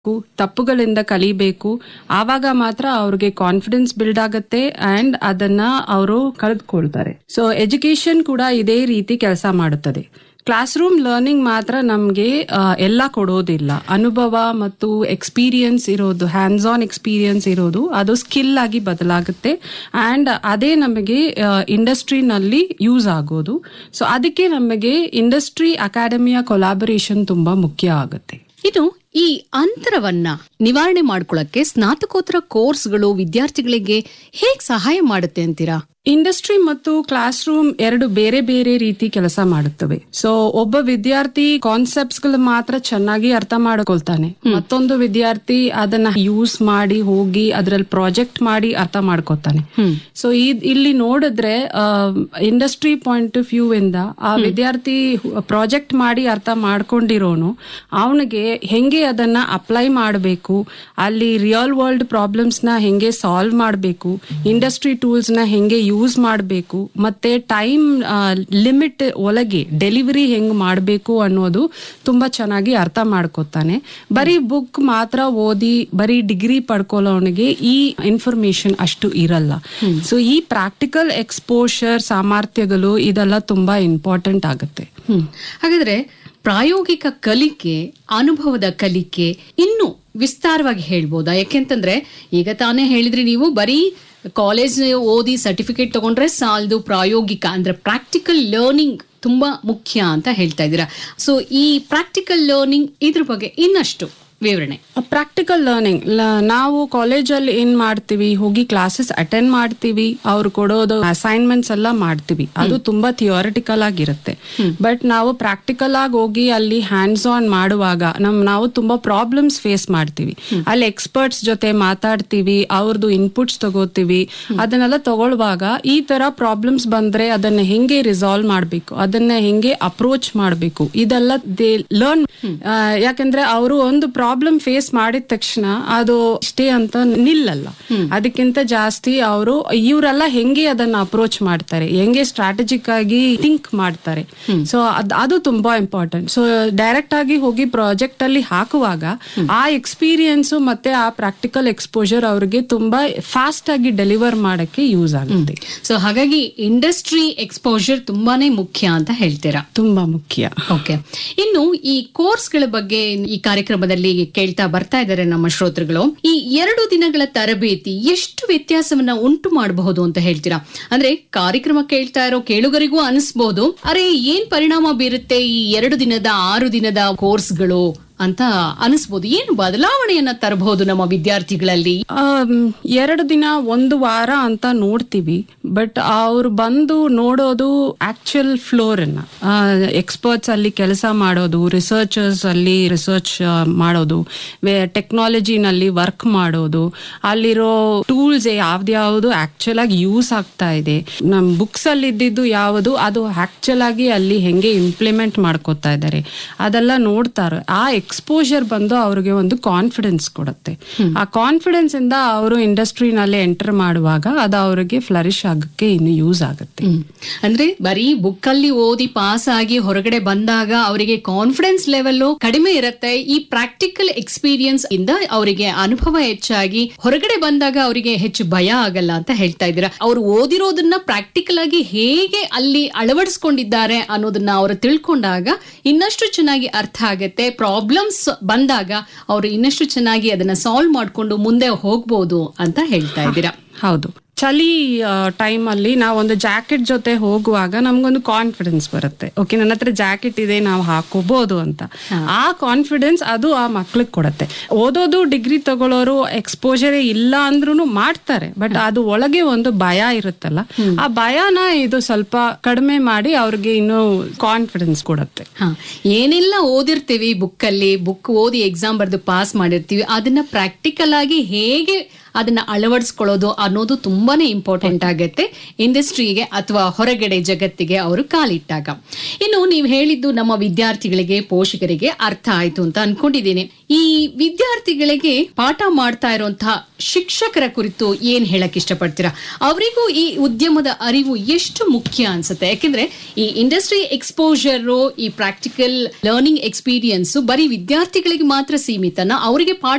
ತಪ್ಪುಗಳಿಂದ ಕಲಿಬೇಕು ಆವಾಗ ಮಾತ್ರ ಅವ್ರಿಗೆ ಕಾನ್ಫಿಡೆನ್ಸ್ ಬಿಲ್ಡ್ ಆಗತ್ತೆ ಅಂಡ್ ಅದನ್ನ ಅವರು ಕಳೆದುಕೊಳ್ತಾರೆ ಸೊ ಎಜುಕೇಶನ್ ಕೂಡ ಇದೇ ರೀತಿ ಕೆಲಸ ಮಾಡುತ್ತದೆ ಕ್ಲಾಸ್ ರೂಮ್ ಲರ್ನಿಂಗ್ ಮಾತ್ರ ನಮಗೆ ಎಲ್ಲ ಕೊಡೋದಿಲ್ಲ ಅನುಭವ ಮತ್ತು ಎಕ್ಸ್ಪೀರಿಯನ್ಸ್ ಇರೋದು ಹ್ಯಾಂಡ್ಸ್ ಆನ್ ಎಕ್ಸ್ಪೀರಿಯನ್ಸ್ ಇರೋದು ಅದು ಸ್ಕಿಲ್ ಆಗಿ ಬದಲಾಗುತ್ತೆ ಅಂಡ್ ಅದೇ ನಮಗೆ ಇಂಡಸ್ಟ್ರಿನಲ್ಲಿ ಯೂಸ್ ಆಗೋದು ಸೊ ಅದಕ್ಕೆ ನಮಗೆ ಇಂಡಸ್ಟ್ರಿ ಅಕಾಡೆಮಿಯ ಕೊಲಾಬರೇಷನ್ ತುಂಬಾ ಮುಖ್ಯ ಆಗುತ್ತೆ ಇನ್ನು ಈ ಅಂತರವನ್ನ ನಿವಾರಣೆ ಮಾಡ್ಕೊಳ್ಳಕ್ಕೆ ಸ್ನಾತಕೋತ್ತರ ಕೋರ್ಸ್ಗಳು ವಿದ್ಯಾರ್ಥಿಗಳಿಗೆ ಹೇಗ್ ಸಹಾಯ ಮಾಡುತ್ತೆ ಅಂತೀರಾ ಇಂಡಸ್ಟ್ರಿ ಮತ್ತು ಕ್ಲಾಸ್ ರೂಮ್ ಎರಡು ಬೇರೆ ಬೇರೆ ರೀತಿ ಕೆಲಸ ಮಾಡುತ್ತವೆ ಸೊ ಒಬ್ಬ ವಿದ್ಯಾರ್ಥಿ ಕಾನ್ಸೆಪ್ಟ್ಸ್ ಗಳು ಮಾತ್ರ ಚೆನ್ನಾಗಿ ಅರ್ಥ ಮಾಡ್ಕೊಳ್ತಾನೆ ಮತ್ತೊಂದು ವಿದ್ಯಾರ್ಥಿ ಅದನ್ನ ಯೂಸ್ ಮಾಡಿ ಹೋಗಿ ಅದ್ರಲ್ಲಿ ಪ್ರಾಜೆಕ್ಟ್ ಮಾಡಿ ಅರ್ಥ ಮಾಡ್ಕೊತಾನೆ ಸೊ ಇಲ್ಲಿ ನೋಡಿದ್ರೆ ಇಂಡಸ್ಟ್ರಿ ಪಾಯಿಂಟ್ ಆಫ್ ವ್ಯೂ ಇಂದ ಆ ವಿದ್ಯಾರ್ಥಿ ಪ್ರಾಜೆಕ್ಟ್ ಮಾಡಿ ಅರ್ಥ ಮಾಡ್ಕೊಂಡಿರೋನು ಅವನಿಗೆ ಹೆಂಗೆ ಅದನ್ನ ಅಪ್ಲೈ ಮಾಡಬೇಕು ಅಲ್ಲಿ ರಿಯಲ್ ವರ್ಲ್ಡ್ ಪ್ರಾಬ್ಲಮ್ಸ್ ನ ಹೆಂಗೆ ಸಾಲ್ವ್ ಮಾಡಬೇಕು ಇಂಡಸ್ಟ್ರಿ ಟೂಲ್ಸ್ ನ ಹೆಂಗೆ ಯೂಸ್ ಮಾಡಬೇಕು ಮತ್ತೆ ಟೈಮ್ ಲಿಮಿಟ್ ಒಳಗೆ ಡೆಲಿವರಿ ಹೆಂಗ್ ಮಾಡಬೇಕು ಅನ್ನೋದು ತುಂಬಾ ಚೆನ್ನಾಗಿ ಅರ್ಥ ಮಾಡ್ಕೊತಾನೆ ಬರೀ ಬುಕ್ ಮಾತ್ರ ಓದಿ ಬರೀ ಡಿಗ್ರಿ ಪಡ್ಕೊಳ್ಳೋನಿಗೆ ಈ ಇನ್ಫಾರ್ಮೇಶನ್ ಅಷ್ಟು ಇರಲ್ಲ ಸೊ ಈ ಪ್ರಾಕ್ಟಿಕಲ್ ಎಕ್ಸ್ಪೋಷರ್ ಸಾಮರ್ಥ್ಯಗಳು ಇದೆಲ್ಲ ತುಂಬಾ ಇಂಪಾರ್ಟೆಂಟ್ ಆಗುತ್ತೆ ಹ್ಮ್ ಹಾಗಾದ್ರೆ ಪ್ರಾಯೋಗಿಕ ಕಲಿಕೆ ಅನುಭವದ ಕಲಿಕೆ ಇನ್ನು ವಿಸ್ತಾರವಾಗಿ ಹೇಳ್ಬೋದಾ ಯಾಕೆಂತಂದ್ರೆ ಈಗ ತಾನೇ ಹೇಳಿದ್ರಿ ನೀವು ಬರೀ ಕಾಲೇಜ್ ಓದಿ ಸರ್ಟಿಫಿಕೇಟ್ ತಗೊಂಡ್ರೆ ಸಾಲದು ಪ್ರಾಯೋಗಿಕ ಅಂದ್ರೆ ಪ್ರಾಕ್ಟಿಕಲ್ ಲರ್ನಿಂಗ್ ತುಂಬಾ ಮುಖ್ಯ ಅಂತ ಹೇಳ್ತಾ ಇದ್ದೀರಾ ಸೊ ಈ ಪ್ರಾಕ್ಟಿಕಲ್ ಲರ್ನಿಂಗ್ ಇದ್ರ ಬಗ್ಗೆ ಇನ್ನಷ್ಟು ವಿವರಣೆ ಪ್ರಾಕ್ಟಿಕಲ್ ಲರ್ನಿಂಗ್ ನಾವು ಕಾಲೇಜಲ್ಲಿ ಏನ್ ಮಾಡ್ತೀವಿ ಹೋಗಿ ಕ್ಲಾಸಸ್ ಅಟೆಂಡ್ ಮಾಡ್ತೀವಿ ಅವ್ರು ಕೊಡೋದು ಅಸೈನ್ಮೆಂಟ್ಸ್ ಎಲ್ಲ ಮಾಡ್ತೀವಿ ಅದು ತುಂಬಾ ಥಿಯೋರಿಟಿಕಲ್ ಆಗಿರುತ್ತೆ ಬಟ್ ನಾವು ಪ್ರಾಕ್ಟಿಕಲ್ ಆಗಿ ಹೋಗಿ ಅಲ್ಲಿ ಹ್ಯಾಂಡ್ಸ್ ಆನ್ ಮಾಡುವಾಗ ನಮ್ ನಾವು ತುಂಬಾ ಪ್ರಾಬ್ಲಮ್ಸ್ ಫೇಸ್ ಮಾಡ್ತೀವಿ ಅಲ್ಲಿ ಎಕ್ಸ್ಪರ್ಟ್ಸ್ ಜೊತೆ ಮಾತಾಡ್ತೀವಿ ಅವ್ರದ್ದು ಇನ್ಪುಟ್ಸ್ ತಗೋತೀವಿ ಅದನ್ನೆಲ್ಲ ತಗೊಳ್ಳುವಾಗ ಈ ತರ ಪ್ರಾಬ್ಲಮ್ಸ್ ಬಂದ್ರೆ ಅದನ್ನ ಹೆಂಗೆ ರಿಸಾಲ್ವ್ ಮಾಡ್ಬೇಕು ಅದನ್ನ ಹೆಂಗೆ ಅಪ್ರೋಚ್ ಮಾಡ್ಬೇಕು ಇದೆಲ್ಲ ದೇ ಲರ್ನ್ ಯಾಕಂದ್ರೆ ಅವರು ಒಂದು ಪ್ರಾಬ್ಲಮ್ ಫೇಸ್ ಮಾಡಿದ ತಕ್ಷಣ ಅದು ಇಷ್ಟೇ ಅಂತ ನಿಲ್ಲಲ್ಲ ಅದಕ್ಕಿಂತ ಜಾಸ್ತಿ ಅವರು ಇವರೆಲ್ಲ ಹೆಂಗೆ ಅದನ್ನ ಅಪ್ರೋಚ್ ಮಾಡ್ತಾರೆ ಹೆಂಗೆ ಸ್ಟ್ರಾಟಜಿಕ್ ಆಗಿ ಥಿಂಕ್ ಮಾಡ್ತಾರೆ ಸೊ ಅದು ತುಂಬಾ ಇಂಪಾರ್ಟೆಂಟ್ ಸೊ ಡೈರೆಕ್ಟ್ ಆಗಿ ಹೋಗಿ ಪ್ರಾಜೆಕ್ಟ್ ಅಲ್ಲಿ ಹಾಕುವಾಗ ಆ ಎಕ್ಸ್ಪೀರಿಯನ್ಸ್ ಮತ್ತೆ ಆ ಪ್ರಾಕ್ಟಿಕಲ್ ಎಕ್ಸ್ಪೋಜರ್ ಅವ್ರಿಗೆ ತುಂಬಾ ಫಾಸ್ಟ್ ಆಗಿ ಡೆಲಿವರ್ ಮಾಡಕ್ಕೆ ಯೂಸ್ ಆಗುತ್ತೆ ಸೊ ಹಾಗಾಗಿ ಇಂಡಸ್ಟ್ರಿ ಎಕ್ಸ್ಪೋಜರ್ ತುಂಬಾನೇ ಮುಖ್ಯ ಅಂತ ಹೇಳ್ತೀರಾ ತುಂಬಾ ಮುಖ್ಯ ಓಕೆ ಇನ್ನು ಈ ಕೋರ್ಸ್ಗಳ ಬಗ್ಗೆ ಈ ಕಾರ್ಯಕ್ರಮದಲ್ಲಿ ಕೇಳ್ತಾ ಬರ್ತಾ ಇದ್ದಾರೆ ನಮ್ಮ ಶ್ರೋತೃಗಳು ಈ ಎರಡು ದಿನಗಳ ತರಬೇತಿ ಎಷ್ಟು ವ್ಯತ್ಯಾಸವನ್ನ ಉಂಟು ಮಾಡಬಹುದು ಅಂತ ಹೇಳ್ತೀರಾ ಅಂದ್ರೆ ಕಾರ್ಯಕ್ರಮ ಕೇಳ್ತಾ ಇರೋ ಕೇಳುಗರಿಗೂ ಅನಿಸ್ಬಹುದು ಅರೆ ಏನ್ ಪರಿಣಾಮ ಬೀರುತ್ತೆ ಈ ಎರಡು ದಿನದ ಆರು ದಿನದ ಕೋರ್ಸ್ಗಳು ಅಂತ ಅನಿಸ್ಬೋದು ಏನು ಬದಲಾವಣೆಯನ್ನ ತರಬಹುದು ನಮ್ಮ ವಿದ್ಯಾರ್ಥಿಗಳಲ್ಲಿ ಆಮ್, ಎರಡು ದಿನ ಒಂದು ವಾರ ಅಂತ ನೋಡ್ತೀವಿ ಬಟ್ ಅವ್ರು ಬಂದು ನೋಡೋದು ಆಕ್ಚುಯಲ್ ಫ್ಲೋರ್ ಅನ್ನ ಎಕ್ಸ್ಪರ್ಟ್ಸ್ ಅಲ್ಲಿ ಕೆಲಸ ಮಾಡೋದು ರಿಸರ್ಚರ್ಸ್ ಅಲ್ಲಿ ರಿಸರ್ಚ್ ಮಾಡೋದು ಟೆಕ್ನಾಲಜಿನಲ್ಲಿ ವರ್ಕ್ ಮಾಡೋದು ಅಲ್ಲಿರೋ ಟೂಲ್ಸ್ ಯಾವ್ದ್ಯಾವ್ದು ಆಕ್ಚುಲ್ ಆಗಿ ಯೂಸ್ ಆಗ್ತಾ ಇದೆ ನಮ್ ಬುಕ್ಸ್ ಅಲ್ಲಿ ಇದ್ದಿದ್ದು ಯಾವುದು ಅದು ಆಕ್ಚುಲ್ ಆಗಿ ಅಲ್ಲಿ ಹೆಂಗೆ ಇಂಪ್ಲಿಮೆಂಟ್ ಮಾಡ್ಕೋತಾ ಇದ್ದಾರೆ ಅದೆಲ್ಲ ನೋಡ್ತಾರೆ ಆ ಎಕ್ಸ್ಪೋಜರ್ ಬಂದು ಅವ್ರಿಗೆ ಒಂದು ಕಾನ್ಫಿಡೆನ್ಸ್ ಕೊಡುತ್ತೆ ಆ ಕಾನ್ಫಿಡೆನ್ಸ್ ಇಂದ ಅವರು ಇಂಡಸ್ಟ್ರಿನಲ್ಲಿ ಎಂಟರ್ ಮಾಡುವಾಗ ಅದು ಅವರಿಗೆ ಫ್ಲರಿಶ್ ಆಗಕ್ಕೆ ಇನ್ನು ಯೂಸ್ ಆಗುತ್ತೆ ಹ್ಮ್. ಅಂದ್ರೆ ಬರೀ ಬುಕ್ ಅಲ್ಲಿ ಓದಿ ಪಾಸ್ ಆಗಿ ಹೊರಗಡೆ ಬಂದಾಗ ಅವರಿಗೆ ಕಾನ್ಫಿಡೆನ್ಸ್ ಲೆವೆಲ್ ಕಡಿಮೆ ಇರುತ್ತೆ ಈ ಪ್ರಾಕ್ಟಿಕಲ್ ಎಕ್ಸ್ಪೀರಿಯನ್ಸ್ ಇಂದ ಅವರಿಗೆ ಅನುಭವ ಹೆಚ್ಚಾಗಿ ಹೊರಗಡೆ ಬಂದಾಗ ಅವರಿಗೆ ಹೆಚ್ಚು ಭಯ ಆಗಲ್ಲ ಅಂತ ಹೇಳ್ತಾ ಇದ್ದೀರಾ ಅವ್ರು ಓದಿರೋದನ್ನ ಪ್ರಾಕ್ಟಿಕಲ್ ಆಗಿ ಹೇಗೆ ಅಲ್ಲಿ ಅಳವಡಿಸ್ಕೊಂಡಿದ್ದಾರೆ ಅನ್ನೋದನ್ನ ಅವರು ತಿಳ್ಕೊಂಡಾಗ ಇನ್ನಷ್ಟು ಚೆನ್ನಾಗಿ ಅರ್ಥ ಆಗತ್ತೆ ಪ್ರಾಬ್ಲಮ್ಸ್ ಬಂದಾಗ ಅವರು ಇನ್ನಷ್ಟು ಚೆನ್ನಾಗಿ ಅದನ್ನ ಸಾಲ್ವ್ ಮಾಡ್ಕೊಂಡು ಮುಂದೆ ಹೋಗ್ಬೋದು ಅಂತ ಹೇಳ್ತಾ ಇದ್ದೀರಾ ಹೌದು ಚಳಿ ಟೈಮ್ ಅಲ್ಲಿ ನಾವು ಒಂದು ಜಾಕೆಟ್ ಜೊತೆ ಹೋಗುವಾಗ ನಮ್ಗೊಂದು ಕಾನ್ಫಿಡೆನ್ಸ್ ಬರುತ್ತೆ ಓಕೆ ನನ್ನ ಹತ್ರ ಜಾಕೆಟ್ ಇದೆ ನಾವು ಹಾಕೋಬಹುದು ಅಂತ ಆ ಕಾನ್ಫಿಡೆನ್ಸ್ ಅದು ಆ ಮಕ್ಳಿಗೆ ಕೊಡುತ್ತೆ ಓದೋದು ಡಿಗ್ರಿ ತಗೊಳ್ಳೋರು ಎಕ್ಸ್ಪೋಜರೇ ಇಲ್ಲ ಅಂದ್ರೂ ಮಾಡ್ತಾರೆ ಬಟ್ ಅದು ಒಳಗೆ ಒಂದು ಭಯ ಇರುತ್ತಲ್ಲ ಆ ಭಯನ ಇದು ಸ್ವಲ್ಪ ಕಡಿಮೆ ಮಾಡಿ ಅವ್ರಿಗೆ ಇನ್ನು ಕಾನ್ಫಿಡೆನ್ಸ್ ಕೊಡುತ್ತೆ ಹಾ ಏನೆಲ್ಲ ಓದಿರ್ತೀವಿ ಬುಕ್ ಅಲ್ಲಿ ಬುಕ್ ಓದಿ ಎಕ್ಸಾಮ್ ಬರೆದು ಪಾಸ್ ಮಾಡಿರ್ತೀವಿ ಅದನ್ನ ಪ್ರಾಕ್ಟಿಕಲ್ ಆಗಿ ಹೇಗೆ ಅದನ್ನ ಅಳವಡಿಸ್ಕೊಳ್ಳೋದು ಅನ್ನೋದು ತುಂಬಾನೇ ಇಂಪಾರ್ಟೆಂಟ್ ಆಗತ್ತೆ ಇಂಡಸ್ಟ್ರಿಗೆ ಅಥವಾ ಹೊರಗಡೆ ಜಗತ್ತಿಗೆ ಅವರು ಕಾಲಿಟ್ಟಾಗ ಇನ್ನು ನೀವು ಹೇಳಿದ್ದು ನಮ್ಮ ವಿದ್ಯಾರ್ಥಿಗಳಿಗೆ ಪೋಷಕರಿಗೆ ಅರ್ಥ ಆಯ್ತು ಅಂತ ಅನ್ಕೊಂಡಿದ್ದೀನಿ ಈ ವಿದ್ಯಾರ್ಥಿಗಳಿಗೆ ಪಾಠ ಮಾಡ್ತಾ ಇರುವಂತಹ ಶಿಕ್ಷಕರ ಕುರಿತು ಏನ್ ಹೇಳಕ್ ಇಷ್ಟಪಡ್ತೀರಾ ಅವರಿಗೂ ಈ ಉದ್ಯಮದ ಅರಿವು ಎಷ್ಟು ಮುಖ್ಯ ಅನ್ಸುತ್ತೆ ಯಾಕೆಂದ್ರೆ ಈ ಇಂಡಸ್ಟ್ರಿ ಎಕ್ಸ್ಪೋಜರ್ ಈ ಪ್ರಾಕ್ಟಿಕಲ್ ಲರ್ನಿಂಗ್ ಎಕ್ಸ್ಪೀರಿಯನ್ಸ್ ಬರೀ ವಿದ್ಯಾರ್ಥಿಗಳಿಗೆ ಮಾತ್ರ ಸೀಮಿತನ ಅವರಿಗೆ ಪಾಠ